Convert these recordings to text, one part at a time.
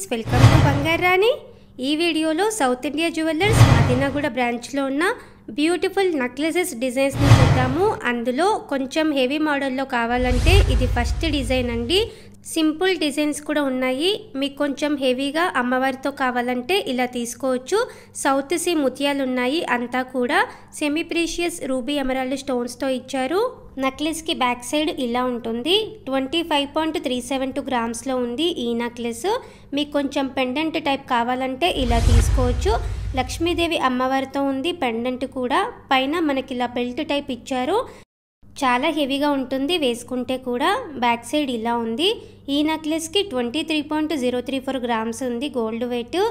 welcome to బంగారు రాణి ఈ వీడియోలో సౌత్ ఇండియా జ్యువెలర్స్ మదీనాగూడ బ్రాంచ్లో ఉన్న బ్యూటిఫుల్ నెక్లెసెస్ డిజైన్స్ని చూద్దాము అందులో కొంచెం హెవీ మోడల్లో కావాలంటే ఇది ఫస్ట్ డిజైన్ అండి సింపుల్ డిజైన్స్ కూడా ఉన్నాయి మీకు కొంచెం హెవీగా అమ్మవారితో కావాలంటే ఇలా తీసుకోవచ్చు సౌత్ సీ ముత్యాలు ఉన్నాయి అంతా కూడా సెమీ ప్రీషియస్ రూబీ ఎమరాల్డ్ స్టోన్స్తో ఇచ్చారు నెక్లెస్కి బ్యాక్ సైడ్ ఇలా ఉంటుంది twenty five point three seven two గ్రామ్స్లో ఉంది ఈ నెక్లెస్ మీకు కొంచెం పెండెంట్ టైప్ కావాలంటే ఇలా తీసుకోవచ్చు లక్ష్మీదేవి అమ్మవారితో ఉంది పెండెంట్ కూడా పైన మనకి ఇలా బెల్ట్ టైప్ ఇచ్చారు చాలా హెవీగా ఉంటుంది వేసుకుంటే కూడా బ్యాక్ సైడ్ ఇలా ఉంది ఈ నెక్లెస్కి twenty three point zero three four grams ఉంది గోల్డ్ వెయిట్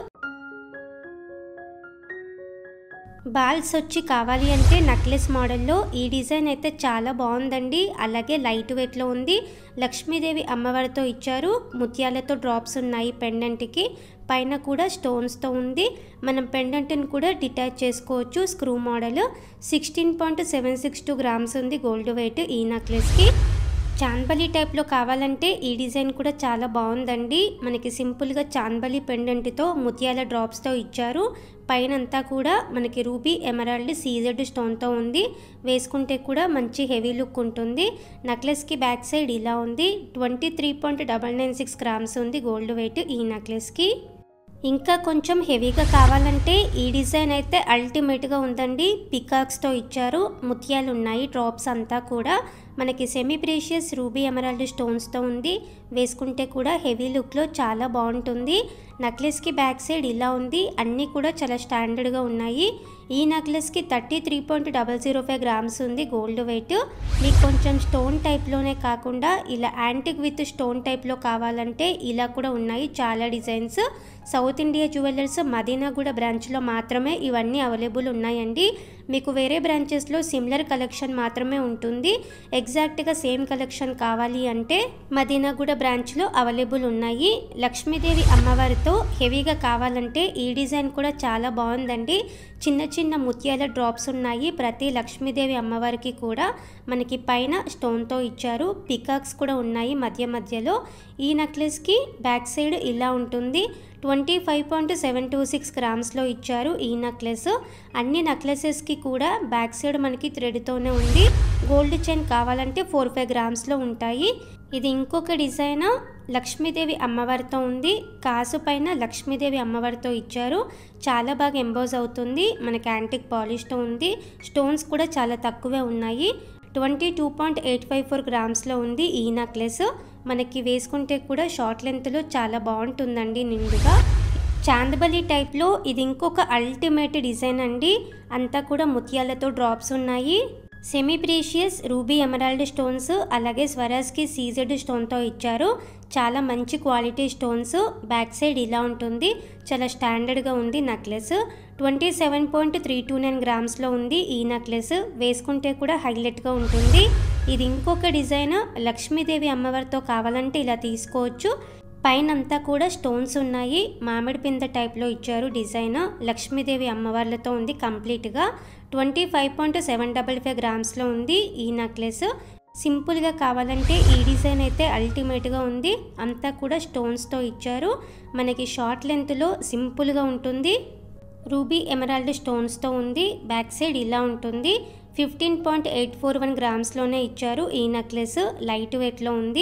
బాల్స్ వచ్చి కావాలి అంటే నెక్లెస్ మోడల్లో ఈ డిజైన్ అయితే చాలా బాగుందండి అలాగే లైట్ వెయిట్లో ఉంది లక్ష్మీదేవి అమ్మవారితో ఇచ్చారు ముత్యాలతో డ్రాప్స్ ఉన్నాయి పెండెంట్కి పైన కూడా స్టోన్స్తో ఉంది మనం పెండెంట్ని కూడా డిటాచ్ చేసుకోవచ్చు screw model sixteen point seven six two grams ఉంది గోల్డ్ వెయిట్ ఈ నెక్లెస్కి చాన్బలి టైప్లో కావాలంటే ఈ డిజైన్ కూడా చాలా బాగుందండి మనకి సింపుల్గా చాన్బలి పెండెంట్తో ముత్యాల డ్రాప్స్తో ఇచ్చారు పైన అంతా కూడా మనకి రూబీ ఎమరాల్డ్ సీజెడ్ స్టోన్తో ఉంది వేసుకుంటే కూడా మంచి హెవీ లుక్ ఉంటుంది నెక్లెస్కి బ్యాక్ సైడ్ ఇలా ఉంది twenty three point double nine six grams ఉంది గోల్డ్ వెయిట్ ఈ నెక్లెస్కి ఇంకా కొంచెం హెవీగా కావాలంటే ఈ డిజైన్ అయితే అల్టిమేట్గా ఉందండి పికాక్స్తో ఇచ్చారు ముత్యాలు ఉన్నాయి డ్రాప్స్ అంతా కూడా మనకి సెమీ ప్రీషియస్ రూబీ ఎమరాల్డ్ స్టోన్స్తో ఉంది వేసుకుంటే కూడా హెవీ లుక్లో చాలా బాగుంటుంది నెక్లెస్కి బ్యాక్ సైడ్ ఇలా ఉంది అన్నీ కూడా చాలా స్టాండర్డ్గా ఉన్నాయి ఈ నెక్లెస్కి thirty three point double zero five grams ఉంది గోల్డ్ వెయిట్ మీకు కొంచెం స్టోన్ టైప్లోనే కాకుండా ఇలా యాంటిక్ విత్ స్టోన్ టైప్లో కావాలంటే ఇలా కూడా ఉన్నాయి చాలా designs South India jewellers Madinaguda బ్రాంచ్లో మాత్రమే ఇవన్నీ అవైలబుల్ ఉన్నాయండి మీకు వేరే బ్రాంచెస్లో సిమిలర్ కలెక్షన్ మాత్రమే ఉంటుంది ఎగ్జాక్ట్గా సేమ్ కలెక్షన్ కావాలి అంటే మదీనాగూడ బ్రాంచ్లో అవైలబుల్ ఉన్నాయి లక్ష్మీదేవి అమ్మవారితో హెవీగా కావాలంటే ఈ డిజైన్ కూడా చాలా బాగుందండి చిన్న చిన్న ముత్యాల డ్రాప్స్ ఉన్నాయి ప్రతి లక్ష్మీదేవి అమ్మవారికి కూడా మనకి పైన స్టోన్తో ఇచ్చారు పికాక్స్ కూడా ఉన్నాయి మధ్య మధ్యలో ఈ నెక్లెస్కి బ్యాక్ సైడ్ ఇలా ఉంటుంది twenty five point seven two six గ్రామ్స్లో ఇచ్చారు ఈ నెక్లెస్ అన్ని నెక్లెసెస్కి కూడా బ్యాక్ సైడ్ మనకి థ్రెడ్తోనే ఉంది గోల్డ్ చైన్ కావాలంటే ఫోర్ ఫైవ్ గ్రామ్స్లో ఉంటాయి ఇది ఇంకొక డిజైన్ లక్ష్మీదేవి అమ్మవారితో ఉంది కాసు పైన లక్ష్మీదేవి అమ్మవారితో ఇచ్చారు చాలా బాగా ఎంబోజ్ అవుతుంది మనకి యాంటిక్ పాలిష్తో ఉంది స్టోన్స్ కూడా చాలా తక్కువే ఉన్నాయి twenty two point eight five four గ్రామ్స్లో ఉంది ఈ నెక్లెస్ మనకి వేసుకుంటే కూడా షార్ట్ లెంత్లో చాలా బాగుంటుందండి నిండుగా చాందబలి టైప్లో ఇది ఇంకొక అల్టిమేట్ డిజైన్ అండి అంతా కూడా ముత్యాలతో డ్రాప్స్ ఉన్నాయి semi precious ruby emerald stones అలాగే స్వరాజ్కి సీజెడ్ స్టోన్తో ఇచ్చారు చాలా మంచి క్వాలిటీ స్టోన్స్ బ్యాక్ సైడ్ ఇలా ఉంటుంది చాలా స్టాండర్డ్గా ఉంది necklace twenty seven point three two nine గ్రామ్స్లో ఉంది ఈ నెక్లెస్ వేసుకుంటే కూడా హైలైట్గా ఉంటుంది ఇది ఇంకొక డిజైన్ లక్ష్మీదేవి అమ్మవారితో కావాలంటే ఇలా తీసుకోవచ్చు పైన అంతా కూడా స్టోన్స్ ఉన్నాయి మామిడి పింద టైప్లో ఇచ్చారు డిజైన్ లక్ష్మీదేవి అమ్మవార్లతో ఉంది కంప్లీట్గా twenty five point seven double five గ్రామ్స్లో ఉంది ఈ నెక్లెస్ సింపుల్గా కావాలంటే ఈ డిజైన్ అయితే అల్టిమేట్గా ఉంది అంతా కూడా స్టోన్స్తో ఇచ్చారు మనకి షార్ట్ లెంత్లో సింపుల్గా ఉంటుంది రూబీ ఎమరాల్డ్ స్టోన్స్తో ఉంది బ్యాక్ సైడ్ ఇలా ఉంటుంది fifteen point eight four one గ్రామ్స్లోనే ఇచ్చారు ఈ నెక్లెస్ లైట్ వెయిట్లో ఉంది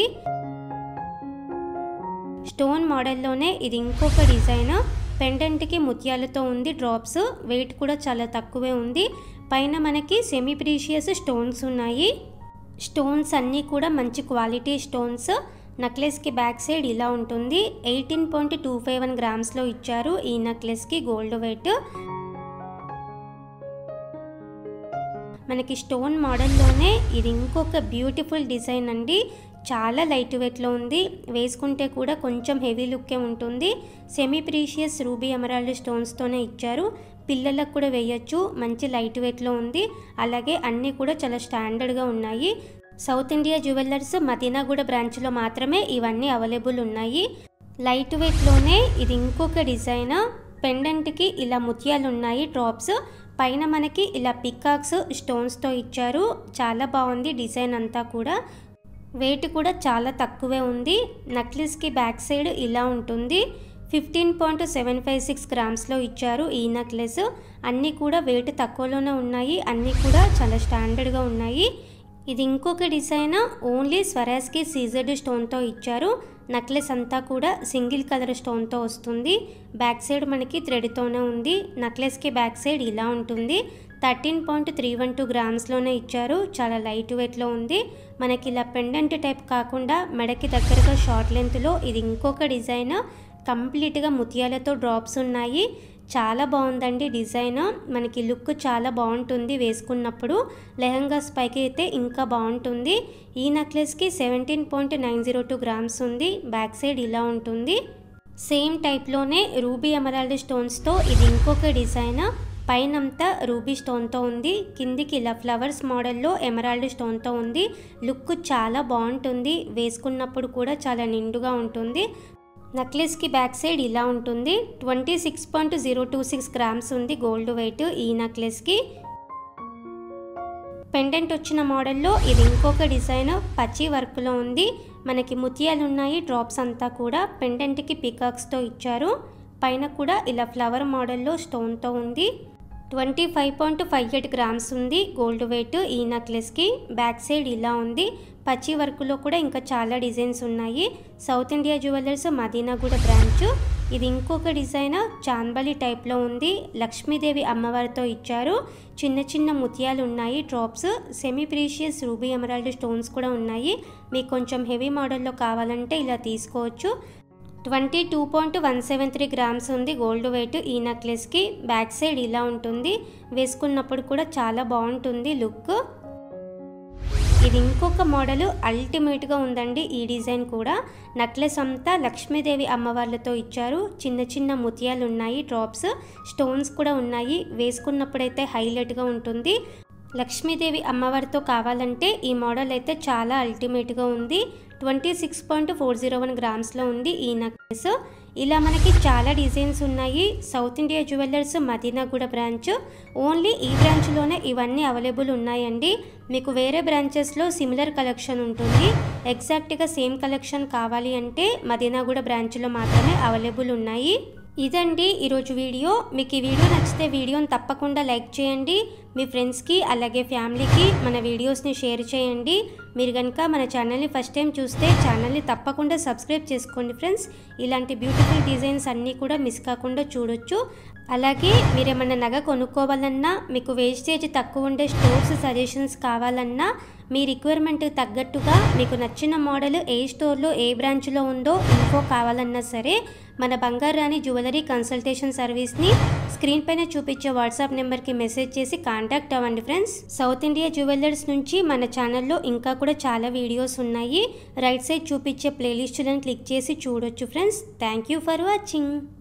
స్టోన్ మోడల్లోనే ఇది ఇంకొక డిజైన్ పెండెంట్కి ముత్యాలతో ఉంది డ్రాప్స్ వెయిట్ కూడా చాలా తక్కువే ఉంది పైన మనకి సెమీ ప్రీషియస్ స్టోన్స్ ఉన్నాయి స్టోన్స్ అన్నీ కూడా మంచి క్వాలిటీ స్టోన్స్ నెక్లెస్కి బ్యాక్ సైడ్ ఇలా ఉంటుంది eighteen point two five one గ్రామ్స్లో ఇచ్చారు ఈ నెక్లెస్కి గోల్డ్ వెయిట్ మనకి స్టోన్ మోడల్లోనే ఇది ఇంకొక బ్యూటిఫుల్ డిజైన్ అండి చాలా లైట్ వెయిట్లో ఉంది వేసుకుంటే కూడా కొంచెం హెవీ లుక్కే ఉంటుంది సెమీ ప్రీషియస్ రూబీ ఎమరాల్డ్ స్టోన్స్తోనే ఇచ్చారు పిల్లలకు కూడా వేయచ్చు మంచి లైట్ వెయిట్లో ఉంది అలాగే అన్నీ కూడా చాలా స్టాండర్డ్గా ఉన్నాయి సౌత్ ఇండియా జ్యువెలర్స్ మదీనాగూడ బ్రాంచ్లో మాత్రమే ఇవన్నీ అవైలబుల్ ఉన్నాయి లైట్ వెయిట్లోనే ఇది ఇంకొక డిజైన్ పెండెంట్కి ఇలా ముత్యాలు ఉన్నాయి డ్రాప్స్ పైన మనకి ఇలా పికాక్స్ స్టోన్స్తో ఇచ్చారు చాలా బాగుంది డిజైన్ అంతా కూడా వెయిట్ కూడా చాలా తక్కువే ఉంది నెక్లెస్కి బ్యాక్ సైడ్ ఇలా ఉంటుంది fifteen point seven five six గ్రామ్స్లో ఇచ్చారు ఈ నెక్లెస్ అన్నీ కూడా వెయిట్ తక్కువలోనే ఉన్నాయి అన్నీ కూడా చాలా స్టాండర్డ్గా ఉన్నాయి ఇది ఇంకొక డిజైన్ ఓన్లీ స్వరాజ్కి సీజర్డ్ స్టోన్తో ఇచ్చారు నెక్లెస్ అంతా కూడా సింగిల్ కలర్ స్టోన్తో వస్తుంది బ్యాక్ సైడ్ మనకి థ్రెడ్తోనే ఉంది నెక్లెస్కి బ్యాక్ సైడ్ ఇలా ఉంటుంది thirteen point three one two గ్రామ్స్లోనే ఇచ్చారు చాలా లైట్ వెయిట్లో ఉంది మనకి ఇలా పెండెంట్ టైప్ కాకుండా మెడకి దగ్గరగా షార్ట్ లెంత్లో ఇది ఇంకొక డిజైన్ కంప్లీట్గా ముత్యాలతో డ్రాప్స్ ఉన్నాయి చాలా బాగుందండి డిజైన్ మనకి లుక్ చాలా బాగుంటుంది వేసుకున్నప్పుడు లెహంగాస్ పైకి అయితే ఇంకా బాగుంటుంది ఈ నెక్లెస్కి seventeen point nine zero two grams ఉంది బ్యాక్ సైడ్ ఇలా ఉంటుంది సేమ్ టైప్లోనే రూబీ ఎమరాల్డ్ స్టోన్స్తో ఇది ఇంకొక డిజైన్ పైనంతా రూబీ స్టోన్తో ఉంది కిందికి ఇలా ఫ్లవర్స్ మోడల్లో ఎమరాల్డ్ స్టోన్తో ఉంది లుక్ చాలా బాగుంటుంది వేసుకున్నప్పుడు కూడా చాలా నిండుగా ఉంటుంది నెక్లెస్కి బ్యాక్ సైడ్ ఇలా ఉంటుంది twenty six point zero two six grams ఉంది గోల్డ్ వెయిట్ ఈ నెక్లెస్కి పెండెంట్ వచ్చిన మోడల్లో ఇది ఇంకొక డిజైన్ పచ్చి వర్క్లో ఉంది మనకి ముత్యాలు ఉన్నాయి డ్రాప్స్ అంతా కూడా పెండెంట్కి పికాక్స్తో ఇచ్చారు పైన కూడా ఇలా ఫ్లవర్ మోడల్లో స్టోన్తో ఉంది twenty five point five eight grams ఉంది గోల్డ్ వెయిట్ ఈ నెక్లెస్కి బ్యాక్ సైడ్ ఇలా ఉంది పచ్చి వర్క్లో కూడా ఇంకా చాలా డిజైన్స్ ఉన్నాయి South India jewellers Madinaguda branch ఇది ఇంకొక డిజైన్ చాంబలి టైప్లో ఉంది లక్ష్మీదేవి అమ్మవారితో ఇచ్చారు చిన్న చిన్న ముత్యాలు ఉన్నాయి drops semi precious ruby emerald stones కూడా ఉన్నాయి మీకు కొంచెం హెవీ మోడల్లో కావాలంటే ఇలా తీసుకోవచ్చు twenty two point one seven three grams ఉంది గోల్డ్ వెయిట్ ఈ నెక్లెస్కి బ్యాక్ సైడ్ ఇలా ఉంటుంది వేసుకున్నప్పుడు కూడా చాలా బాగుంటుంది లుక్ ఇది ఇంకొక మోడల్ అల్టిమేట్గా ఉందండి ఈ డిజైన్ కూడా నెక్లెస్ అంతా లక్ష్మీదేవి అమ్మవార్లతో ఇచ్చారు చిన్న చిన్న ముత్యాలు ఉన్నాయి డ్రాప్స్ స్టోన్స్ కూడా ఉన్నాయి వేసుకున్నప్పుడైతే హైలైట్గా ఉంటుంది లక్ష్మీదేవి అమ్మవారితో కావాలంటే ఈ మోడల్ అయితే చాలా అల్టిమేట్గా ఉంది twenty six point four zero one గ్రామ్స్లో ఉంది ఈ నెక్లెస్ ఇలా మనకి చాలా డిజైన్స్ ఉన్నాయి South India jewellers Madinaguda branch only ఈ బ్రాంచ్లోనే ఇవన్నీ అవైలబుల్ ఉన్నాయండి మీకు వేరే బ్రాంచెస్లో సిమిలర్ కలెక్షన్ ఉంటుంది ఎగ్జాక్ట్గా సేమ్ కలెక్షన్ కావాలి అంటే మదీనాగూడ బ్రాంచ్లో మాత్రమే అవైలబుల్ ఉన్నాయి ఇదండి ఈరోజు వీడియో మీకు ఈ వీడియో నచ్చితే వీడియోని తప్పకుండా లైక్ చేయండి మీ ఫ్రెండ్స్కి అలాగే ఫ్యామిలీకి మన వీడియోస్ని షేర్ చేయండి మీరు కనుక మన ఛానల్ని ఫస్ట్ టైం చూస్తే ఛానల్ని తప్పకుండా సబ్స్క్రైబ్ చేసుకోండి ఫ్రెండ్స్ ఇలాంటి బ్యూటిఫుల్ డిజైన్స్ అన్నీ కూడా మిస్ కాకుండా చూడొచ్చు అలాగే మీరేమన్నా నగ కొనుక్కోవాలన్నా మీకు వేస్టేజ్ తక్కువ ఉండే స్టోర్స్ సజెషన్స్ కావాలన్నా మీ రిక్వైర్మెంట్ తగ్గట్టుగా మీకు నచ్చిన మోడల్ ఏ స్టోర్లో ఏ బ్రాంచ్లో ఉందో ఇన్ఫో కావాలన్నా సరే మన బంగారు రాణి జ్యువెలరీ కన్సల్టేషన్ సర్వీస్ని స్క్రీన్ పైన చూపించే వాట్సాప్ నెంబర్కి మెసేజ్ చేసి కాంటాక్ట్ అవ్వండి ఫ్రెండ్స్ సౌత్ ఇండియా జ్యువెలర్స్ నుంచి మన ఛానల్లో ఇంకా కూడా చాలా వీడియోస్ ఉన్నాయి రైట్ సైడ్ చూపించే ప్లేలిస్టులను క్లిక్ చేసి చూడొచ్చు friends thank you for watching